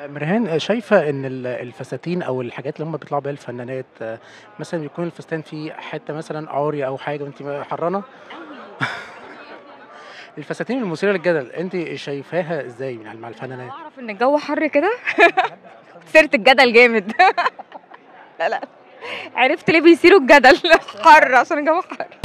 مرهان شايفة إن ال الفساتين أو الحاجات اللي هم بيطلعوا بيها الفنانات آه، مثلًا يكون الفستان فيه حتة مثلًا عارية أو حاجة وأنتِ م حرّانة؟ الفساتين المثيرة للجدل، أنتِ شايفاها إزاي يعني مع الفنانات؟ أعرف إن الجو حَر كده سيرة الجدل جامد لا، لأ، عرفت ليه بيثيروا الجدل حَر عشان الجو حَر.